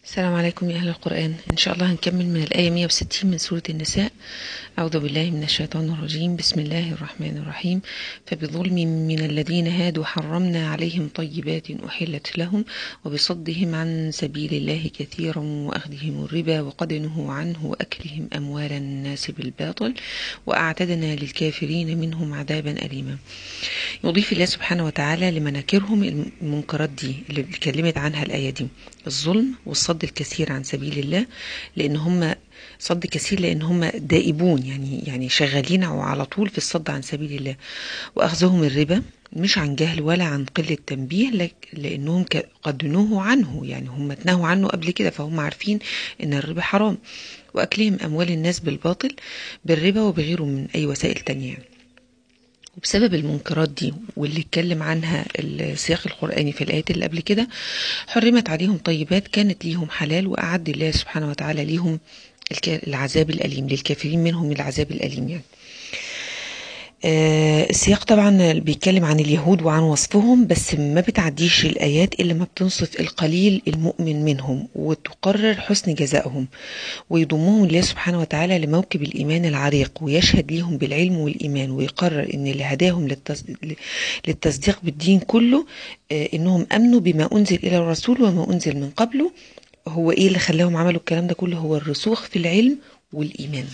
السلام عليكم يا أهل القرآن إن شاء الله هنكمل من الآية 160 من سورة النساء أعوذ بالله من الشيطان الرجيم بسم الله الرحمن الرحيم فبظلم من الذين هادوا حرمنا عليهم طيبات أحلت لهم وبصدهم عن سبيل الله كثيرا وأخذهم الربا وقد نهوا عنه وأكلهم أموال الناس بالباطل وأعتدنا للكافرين منهم عذابا أليما يضيف الله سبحانه وتعالى لمناكرهم المنكرات دي اللي اتكلمت عنها الآية دي الظلم والصد الكثير عن سبيل الله لأن هم صد كثير لأن هم دائبون يعني يعني شغالين على طول في الصد عن سبيل الله وأخذهم الربا مش عن جهل ولا عن قلة تنبيه لأنهم قد نهوا عنه يعني هم تنهوا عنه قبل كده فهم عارفين إن الربا حرام وأكلهم أموال الناس بالباطل بالربا وبغيره من أي وسائل تانية يعني. وبسبب المنكرات دي واللي اتكلم عنها السياق القرآني في الآيات اللي قبل كده حرمت عليهم طيبات كانت ليهم حلال وأعد الله سبحانه وتعالى ليهم العذاب الأليم للكافرين منهم العذاب الأليم يعني آه السياق طبعا بيتكلم عن اليهود وعن وصفهم بس ما بتعديش الآيات إلا ما بتنصف القليل المؤمن منهم وتقرر حسن جزائهم ويضمهم الله سبحانه وتعالى لموكب الإيمان العريق ويشهد ليهم بالعلم والإيمان ويقرر إن اللي هداهم للتصديق بالدين كله آه إنهم أمنوا بما أنزل إلى الرسول وما أنزل من قبله هو إيه اللي خلاهم عملوا الكلام ده كله هو الرسوخ في العلم والإيمان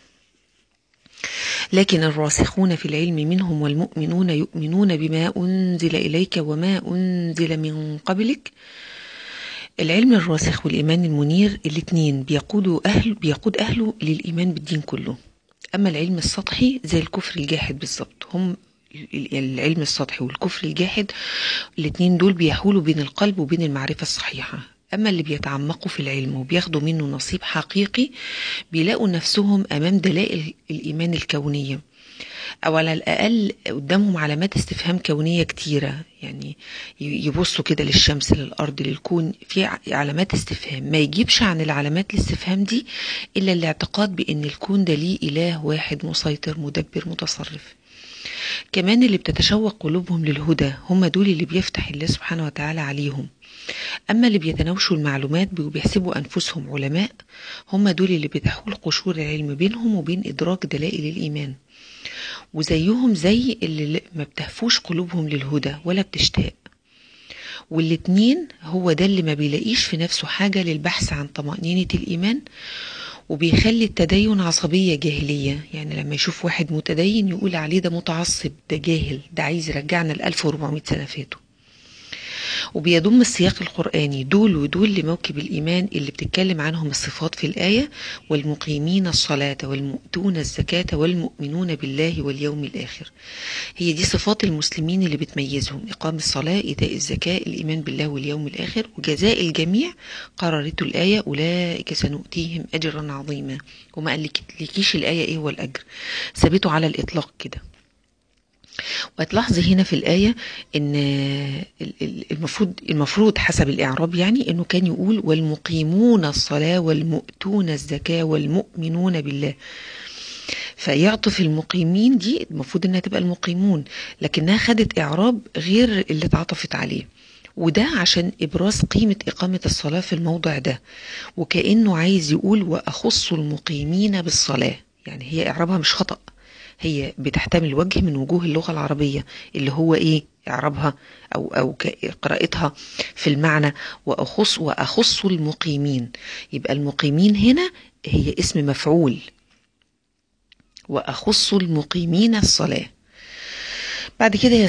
لكن الراسخون في العلم منهم والمؤمنون يؤمنون بما أنزل إليك وما أنزل من قبلك العلم الراسخ والإيمان المنير الاثنين بيقودوا أهل بيقود أهله للإيمان بالدين كله أما العلم السطحي زي الكفر الجاحد بالظبط هم العلم السطحي والكفر الجاحد الاثنين دول بيحولوا بين القلب وبين المعرفة الصحيحة أما اللي بيتعمقوا في العلم وبياخدوا منه نصيب حقيقي بيلاقوا نفسهم أمام دلائل الإيمان الكونية أو على الأقل قدامهم علامات استفهام كونية كتيرة يعني يبصوا كده للشمس للأرض للكون في علامات استفهام ما يجيبش عن العلامات الاستفهام دي إلا الاعتقاد بأن الكون ده ليه إله واحد مسيطر مدبر متصرف كمان اللي بتتشوق قلوبهم للهدى هم دول اللي بيفتح الله سبحانه وتعالى عليهم أما اللي بيتناوشوا المعلومات وبيحسبوا أنفسهم علماء هم دول اللي بتحول قشور العلم بينهم وبين إدراك دلائل الإيمان وزيهم زي اللي ما بتهفوش قلوبهم للهدى ولا بتشتاق والاتنين هو ده اللي ما بيلاقيش في نفسه حاجة للبحث عن طمأنينة الإيمان وبيخلي التدين عصبية جاهلية يعني لما يشوف واحد متدين يقول عليه ده متعصب ده جاهل ده عايز يرجعنا ل 1400 سنة فاتوا وبيضم السياق القرآني دول ودول لموكب الإيمان اللي بتتكلم عنهم الصفات في الآية والمقيمين الصلاة والمؤتون الزكاة والمؤمنون بالله واليوم الآخر هي دي صفات المسلمين اللي بتميزهم إقام الصلاة إيتاء الزكاة الإيمان بالله واليوم الآخر وجزاء الجميع قررته الآية أولئك سنؤتيهم أجرا عظيما وما قال لكيش الآية إيه هو الأجر ثبته على الإطلاق كده وهتلاحظي هنا في الآية إن المفروض المفروض حسب الإعراب يعني إنه كان يقول والمقيمون الصلاة والمؤتون الزكاة والمؤمنون بالله فيعطف المقيمين دي المفروض إنها تبقى المقيمون لكنها خدت إعراب غير اللي اتعطفت عليه وده عشان إبراز قيمة إقامة الصلاة في الموضع ده وكأنه عايز يقول وأخص المقيمين بالصلاة يعني هي إعرابها مش خطأ هي بتحتمل وجه من وجوه اللغة العربية اللي هو ايه اعرابها او او قراءتها في المعنى واخص واخص المقيمين يبقى المقيمين هنا هي اسم مفعول واخص المقيمين الصلاة بعد كده